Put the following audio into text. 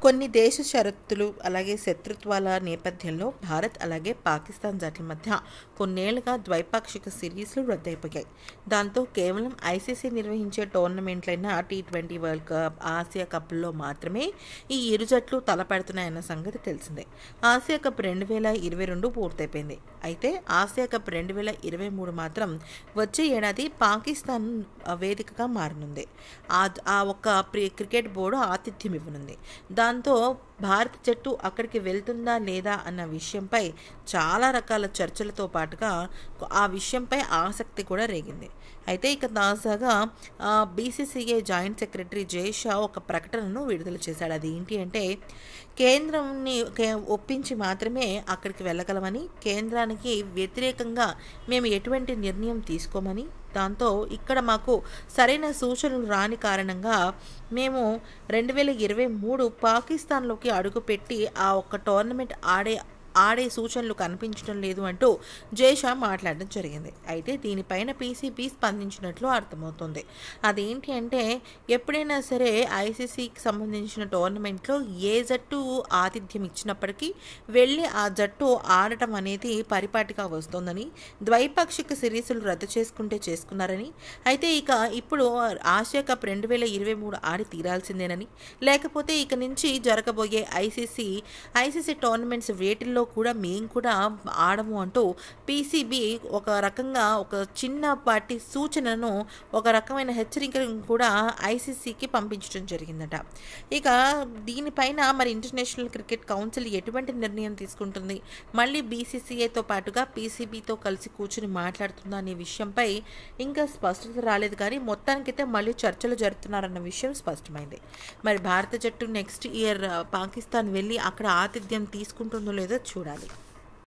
కొన్ని దేశ షరతులు అలాగే శత్రుత్వాల నేపథ్యంలో భారత్ అలాగే పాకిస్తాన్ జట్ల మధ్య కొన్నేళ్లుగా ద్వైపాక్షిక సిరీస్లు రద్దయిపోయాయి దాంతో కేవలం ఐసీసీ నిర్వహించే టోర్నమెంట్లైన T twenty World Cup Asia కప్లో మాత్రమే ఈ ఇరు జట్లు తలపెడుతున్నాయన్న సంగతి తెలిసిందే ఆసియా కప్ రెండు వేల ఇరవై రెండు పూర్తయిపోయింది అయితే ఆసియా కప్ రెండు వేల ఇరవై మూడు మాత్రం వచ్చే ఏడాది పాకిస్తాన్ వేదికగా మారనుంది ఆ ఆ ఒక్క ప్రి క్రికెట్ బోర్డు ఆతిథ్యం ఇవ్వనుంది దాంతో భారత జట్టు అక్కడికి వెళ్తుందా లేదా అన్న విషయంపై చాలా రకాల చర్చలతో పాటుగా ఆ విషయంపై ఆసక్తి కూడా రేగింది అయితే ఇక తాజాగా బీసీసీఏ జాయింట్ సెక్రటరీ జయషా ఒక ప్రకటనను విడుదల చేశాడు అది ఏంటి అంటే కేంద్రంని ఒప్పించి మాత్రమే అక్కడికి వెళ్ళగలమని కేంద్రానికి వ్యతిరేకంగా మేము ఎటువంటి నిర్ణయం తీసుకోమని దాంతో ఇక్కడ మాకు సరైన సూచనలు రాని కారణంగా మేము రెండు వేల ఇరవై మూడు పాకిస్తాన్లోకి అడుగుపెట్టి ఆ ఒక్క టోర్నమెంట్ ఆడే ఆడే సూచనలు కనిపించడం లేదు అంటూ జైషా మాట్లాడడం జరిగింది అయితే దీనిపైన పీసీబీ స్పందించినట్లు అర్థమవుతుంది అదేంటి అంటే ఎప్పుడైనా సరే ఐసీసీకి సంబంధించిన టోర్నమెంట్లో ఏ జట్టు ఆతిథ్యం ఇచ్చినప్పటికీ వెళ్ళి ఆ జట్టు ఆడటం అనేది పరిపాటిగా వస్తుందని ద్వైపాక్షిక సిరీసులు రద్దు చేసుకుంటే చేసుకున్నారని అయితే ఇక ఇప్పుడు ఆసియా కప్ రెండు వేల ఇరవై మూడు ఆడి తీరాల్సిందేనని లేకపోతే ఇక నుంచి జరగబోయే ఐసీసీ ఐసీసీ టోర్నమెంట్స్ వేటిల్లో లో కూడా మేము కూడా ఆడము అంటూ పీసీబీ ఒక రకంగా ఒక చిన్నపాటి సూచనను ఒక రకమైన హెచ్చరికను కూడా ఐసీసీకి పంపించడం జరిగిందట ఇక దీనిపైన మరి ఇంటర్నేషనల్ క్రికెట్ కౌన్సిల్ ఎటువంటి నిర్ణయం తీసుకుంటుంది మళ్ళీ బీసీసీఐతో పాటుగా పీసీబీతో కలిసి కూర్చుని మాట్లాడుతుందా అనే విషయంపై ఇంకా స్పష్టత రాలేదు కానీ మొత్తానికైతే మళ్ళీ చర్చలు జరుపుతున్నారన్న విషయం స్పష్టమైంది మరి భారత జట్టు నెక్స్ట్ ఇయర్ పాకిస్తాన్ వెళ్ళి అక్కడ ఆతిథ్యం తీసుకుంటుందో లేదో చూడాలి